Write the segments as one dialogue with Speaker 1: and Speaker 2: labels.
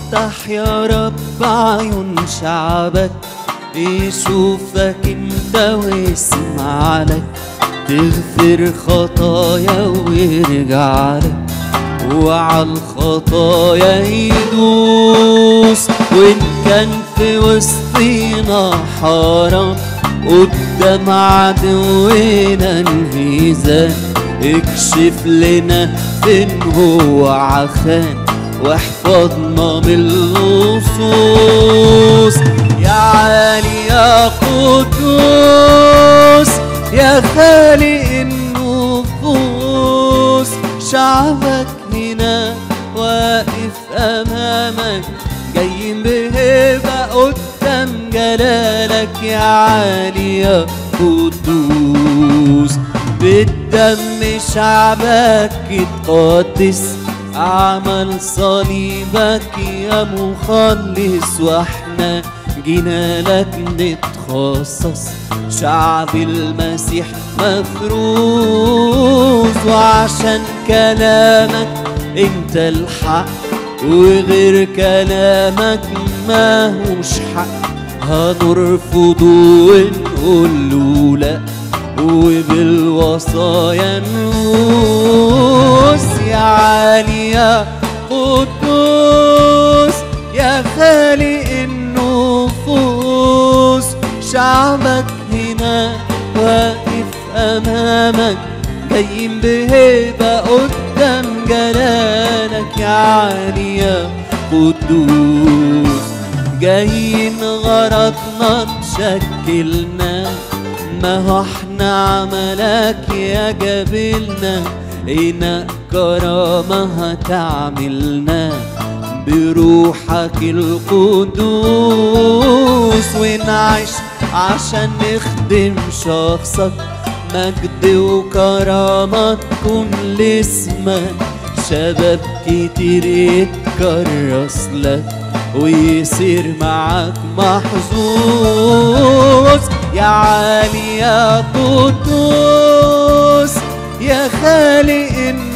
Speaker 1: افتح يا رب عيون شعبك يشوفك انت ويسمع لك تغفر خطايا ويرجع لك وعلى الخطايا يدوس وان كان في وسطينا حرام قدام عدونا انهزام اكشف لنا فين هو عخان واحفظنا من اللصوص يا عالي يا قدوس يا خالق النفوس شعبك هنا واقف امامك جايين بهبة قدام جلالك يا عالي يا قدوس بالدم شعبك اتقدس عمل صليبك يا مخلص واحنا جينا لك نتخصص شعب المسيح مفروض وعشان كلامك انت الحق وغير كلامك ماهوش حق هنرفضه ونقول له لا وبالوصايا نوس يا عالي يا قدوس يا خالق النفوس شعبك هنا واقف امامك جايين بهيبة قدام جلالك يا عالي يا قدوس جايين غرضنا تشكلنا ما هو احنا عملك يا جبلنا إناء كرامة هتعملنا بروحك القدوس ونعيش عشان نخدم شخصك مجد وكرامة تكون لاسمك شباب كتير يتكرس لك ويصير معاك محظوظ يا عالي يا قدوس يا خالق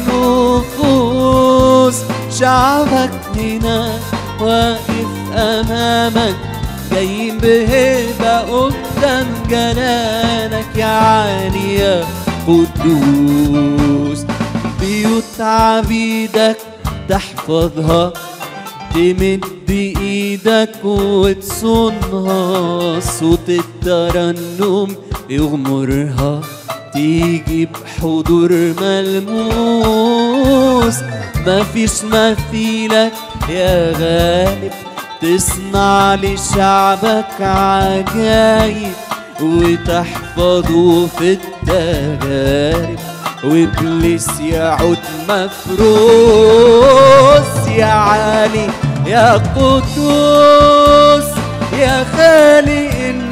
Speaker 1: النفوس شعبك هنا واقف امامك جايين بهبة قدام جلالك يا عالي يا قدوس بيوت عبيدك تحفظها تمد ايدك وتصونها صوت الترنم يغمرها تيجي بحضور ملموس مفيش مثيلك يا غالب تصنع لشعبك عجايب وتحفظه في التجارب وابليس يعود مفروس يا عالي يا قدوس يا خالق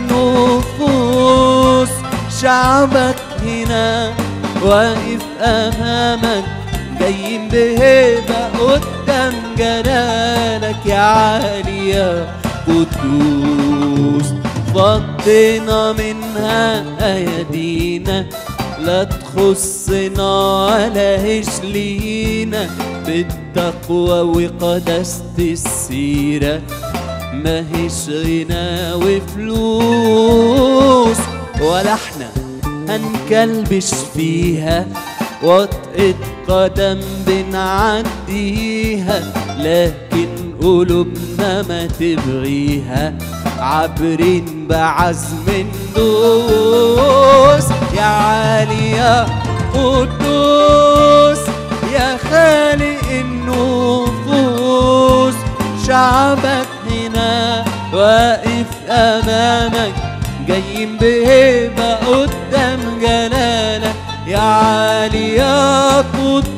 Speaker 1: النفوس شعبك هنا واقف امامك جايين بهبة قدام جلالك يا عالي يا قدوس فضينا منها ايادينا لا تخصنا ولا هش لينا بالتقوى وقداسة السيرة ما هيش غنى وفلوس ولا احنا هنكلبش فيها وطئة قدم بنعديها لكن قلوبنا ما تبغيها عابرين بعزم ندوس يا عالي يا قدوس يا خالق النفوس شعبك هنا واقف امامك جايين بهبة قدام جلالك يا عالي يا قدوس